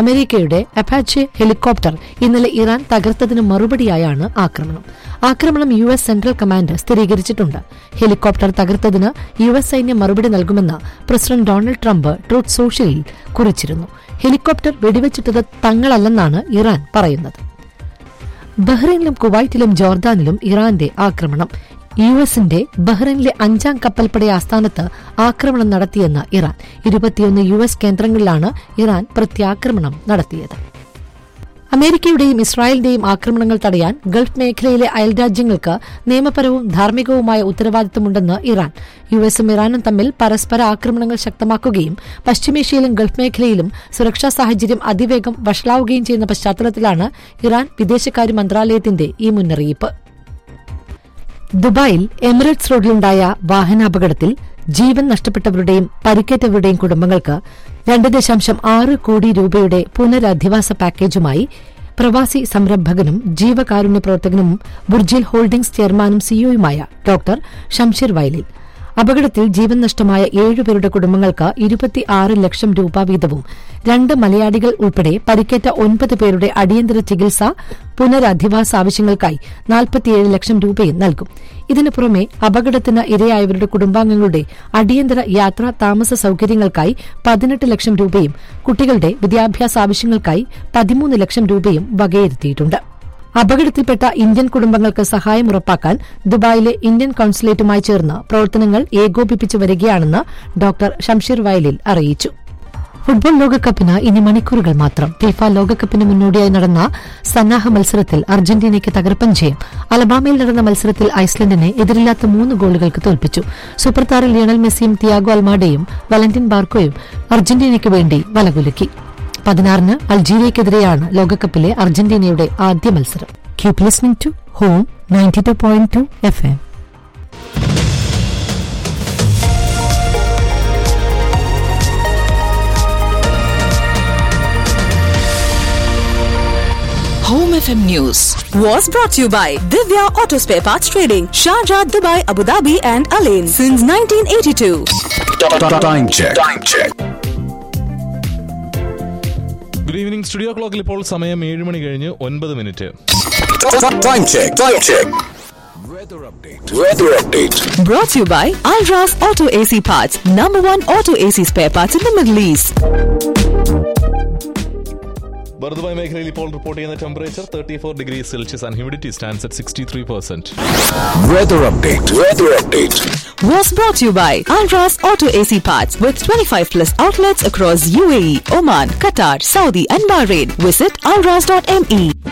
അമേരിക്കയുടെ Apache helicopter ഇന്നലെ Iran തകർത്തതിന് മറുപടിയായാണ് ആക്രമണം ആക്രമണം യു എസ് സെൻട്രൽ കമാൻഡ് സ്ഥിരീകരിച്ചിട്ടുണ്ട് ഹെലികോപ്റ്റർ തകർത്തതിന് യു എസ് സൈന്യം മറുപടി നൽകുമെന്ന് പ്രസിഡന്റ് ഡൊണാൾഡ് ട്രംപ് ട്രൂത്ത് സോഷ്യലിൽ കുറിച്ചിരുന്നു ഹെലികോപ്റ്റർ വെടിവെച്ചിട്ടത് തങ്ങളല്ലെന്നാണ് ഇറാൻ പറയുന്നത് ബഹ്റൈനിലും കുവൈറ്റിലും ജോർദാനിലും ഇറാന്റെ ആക്രമണം യു എസിന്റെ ബഹ്റൈനിലെ അഞ്ചാം കപ്പൽപ്പട ആസ്ഥാനത്ത് ആക്രമണം നടത്തിയെന്ന് ഇറാൻ ഇരുപത്തിയൊന്ന് യു എസ് കേന്ദ്രങ്ങളിലാണ് ഇറാൻ പ്രത്യാക്രമണം നടത്തിയത് അമേരിക്കയുടെയും ഇസ്രായേലിന്റെയും ആക്രമണങ്ങൾ തടയാൻ ഗൾഫ് മേഖലയിലെ അയൽരാജ്യങ്ങൾക്ക് നിയമപരവും ധാർമ്മികവുമായ ഉത്തരവാദിത്തമുണ്ടെന്ന് ഇറാൻ യു എസും ഇറാനും തമ്മിൽ പരസ്പര ആക്രമണങ്ങൾ ശക്തമാക്കുകയും പശ്ചിമേഷ്യയിലും ഗൾഫ് മേഖലയിലും സുരക്ഷാ സാഹചര്യം അതിവേഗം വഷളാവുകയും ചെയ്യുന്ന പശ്ചാത്തലത്തിലാണ് ഇറാൻ വിദേശകാര്യ മന്ത്രാലയത്തിന്റെ ഈ മുന്നറിയിപ്പ് ദുബായിൽ എമിറേറ്റ്സ് റോഡിലുണ്ടായ വാഹനാപകടത്തിൽ ജീവൻ നഷ്ടപ്പെട്ടവരുടെയും പരിക്കേറ്റവരുടെയും കുടുംബങ്ങൾക്ക് രണ്ട് ദശാംശം ആറ് കോടി രൂപയുടെ പുനരധിവാസ പാക്കേജുമായി പ്രവാസി സംരംഭകനും ജീവകാരുണ്യ പ്രവർത്തകനും ബുർജിൽ ഹോൾഡിംഗ്സ് ചെയർമാനും സിഇഒയുമായ ഡോക്ടർ ഷംഷീർ വയലിൽ അപകടത്തിൽ ജീവൻ നഷ്ടമായ ഏഴുപേരുടെ കുടുംബങ്ങൾക്ക് ഇരുപത്തിയാറ് ലക്ഷം രൂപ വീതവും രണ്ട് മലയാളികൾ ഉൾപ്പെടെ പരിക്കേറ്റ ഒൻപത് പേരുടെ അടിയന്തര ചികിത്സ പുനരധിവാസ ആവശ്യങ്ങൾക്കായി നാൽപ്പത്തിയേഴ് ലക്ഷം രൂപയും നൽകും ഇതിനു പുറമെ അപകടത്തിന് ഇരയായവരുടെ കുടുംബാംഗങ്ങളുടെ അടിയന്തര യാത്രാ താമസ സൌകര്യങ്ങൾക്കായി പതിനെട്ട് ലക്ഷം രൂപയും കുട്ടികളുടെ വിദ്യാഭ്യാസ ആവശ്യങ്ങൾക്കായി പതിമൂന്ന് ലക്ഷം രൂപയും വകയിരുത്തിയിട്ടുണ്ട് അപകടത്തിൽപ്പെട്ട ഇന്ത്യൻ കുടുംബങ്ങൾക്ക് സഹായം ഉറപ്പാക്കാൻ ദുബായിലെ ഇന്ത്യൻ കൌൺസുലേറ്റുമായി ചേർന്ന് പ്രവർത്തനങ്ങൾ ഏകോപിപ്പിച്ചു വരികയാണെന്ന് ഡോക്ടർ ഷംഷീർ വയലിൽ അറിയിച്ചു ഫുട്ബോൾ ലോകകപ്പിന് ഇനി മണിക്കൂറുകൾ മാത്രം ഫിഫ ലോകകപ്പിന് മുന്നോടിയായി നടന്ന സന്നാഹ മത്സരത്തിൽ അർജന്റീനയ്ക്ക് തകർപ്പൻ ജയം അലബാമയിൽ നടന്ന മത്സരത്തിൽ ഐസ്ലൻഡിനെ എതിരില്ലാത്ത മൂന്ന് ഗോളുകൾക്ക് തോൽപ്പിച്ചു സൂപ്പർ താരം ലിയണൽ മെസ്സിയും തിയാഗോ അൽമാഡയും വലന്റിൻ ബാർക്കോയും അർജന്റീനയ്ക്ക് വേണ്ടി വലകുലുക്കി പതിനാറിന് അൾജീരിയയ്ക്കെതിരെയാണ് ലോകകപ്പിലെ അർജന്റീനയുടെ ആദ്യ മത്സരം keep listening to Home ninety two point two F M Home FM News was brought to you by Divya Auto Spare Parts Trading, Sharjah, Dubai, Abu Dhabi, and Alain since 1982. Time check. Time check. Good evening studio ക്ലോക്കിൽ ഇപ്പോൾ സമയം ഏഴ് മണി കഴിഞ്ഞ് ഒൻപത് minute Time check. Time check. Weather update. Weather update. Brought to you by Alras Auto AC Parts, number one auto AC spare parts in the Middle East. Bur Dubai മേഖലയിൽ ഇപ്പോൾ report ചെയ്യുന്ന temperature thirty four degree Celsius and humidity stands at sixty three percent Weather update. Weather update. Was brought to you by Alras Auto AC Parts with 25 plus outlets across UAE, Oman, Qatar, Saudi, and Bahrain. Visit alras.me.